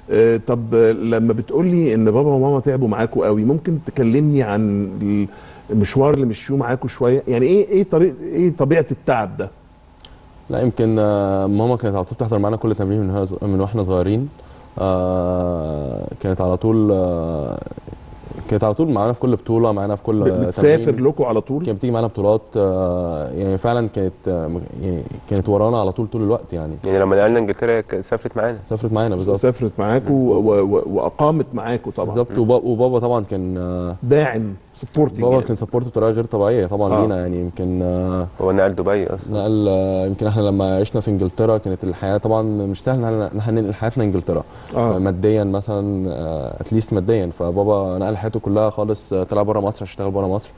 آه، طب آه، لما بتقول لي ان بابا وماما تعبوا معاكوا قوي ممكن تكلمني عن المشوار اللي مشيوه معاكوا شويه يعني ايه ايه طريق ايه طبيعه التعب ده لا يمكن آه، ماما كانت على طول بتحضر معانا كل تمرين من وهي- من واحنا صغيرين آه، كانت على طول آه، كانت على طول معانا في كل بطوله معانا في كل ب- آه، بتسافر تمرين. لكم على طول كانت بتيجي معانا بطولات آه، يعني فعلا كانت آه، يعني كانت ورانا على طول طول الوقت يعني يعني لما نقلنا انجلترا ك- سافرت معانا سافرت معانا بالظبط سافرت معاكوا و- و- واقامت معاكوا طبعا بالظبط وبا- وبابا طبعا كان آه، داعم سبورتنج بابا يعني. كان سبورت بطريقه غير طبيعيه طبعا آه. لينا يعني يمكن آه، هو نقل دبي اصلا نقل آه، يمكن احنا لما عشنا في انجلترا كانت الحياه طبعا مش سهل ان احنا ننقل حياتنا انجلترا اه ماديا مثلا اتليست ماديا فبابا نقل حياته كلها خالص آه، طلع بره مصر عشان يشتغل بره مصر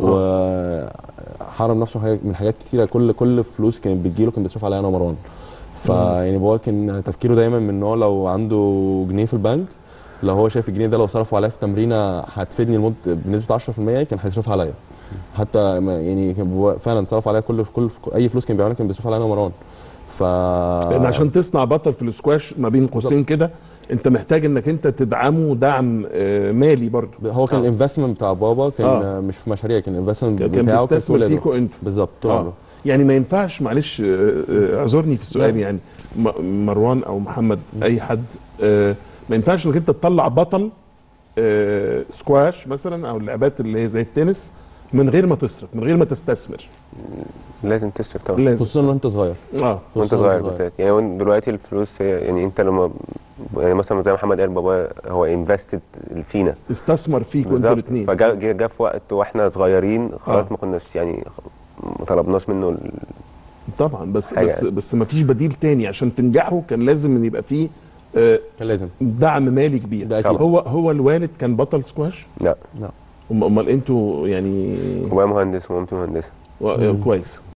وحرم نفسه حاجة- من حاجات كتيره كل كل فلوس كانت بتجيله كان بيصرف عليها انا ومروان فيعني بابا كان تفكيره دايما من نوع لو عنده جنيه في البنك لو هو شايف الجنيه ده لو صرفه عليا في تمرينه هتفيدني لمده بنسبه 10% كان هيصرفها عليا حتى ما- يعني كان بابا فعلا صرف عليا كل كل اي فلوس كان بيعملها كان بيصرفها عليا انا ومروان ف لان عشان تصنع بطل في السكواش ما بين قوسين كده انت محتاج انك انت تدعمه دعم آه، مالي برضه هو كان آه. الانفستمنت بتاع بابا كان آه. آه. مش في مشاريع كان الانفستمنت كان بتاعه كان بيستثمر ولاده. فيكوا انتوا بالظبط طول آه. عمره يعني ما ينفعش معلش آه، آه، اعذرني في السؤال لا. يعني م- مروان او محمد اي حد آه، ما ينفعش انك انت تطلع بطل آه، سكواش مثلا او اللعبات اللي هي زي التنس من غير ما تصرف من غير ما تستثمر لازم تصرف طبعا لازم خصوصا وانت صغير اه وانت خصوصاً صغير بالذات يعني وانت دلوقتي الفلوس هي يعني انت لما يعني مثلا زي ما محمد قال بابا هو انفستد فينا استثمر فيك وانتوا بالظبط الاثنين فجاء جه جه في وقت واحنا صغيرين خلاص آه. ما كناش يعني ما طلبناش منه ال- طبعا بس حاجة. بس بس ما فيش بديل تاني عشان تنجحوا كان لازم ان يبقى فيه آه، كان لازم دعم مالي كبير ده أكيد. هو هو الوالد كان بطل سكواش لا أم- امال انتوا يعني هو مهندس ومامتي مهندسه و- كويس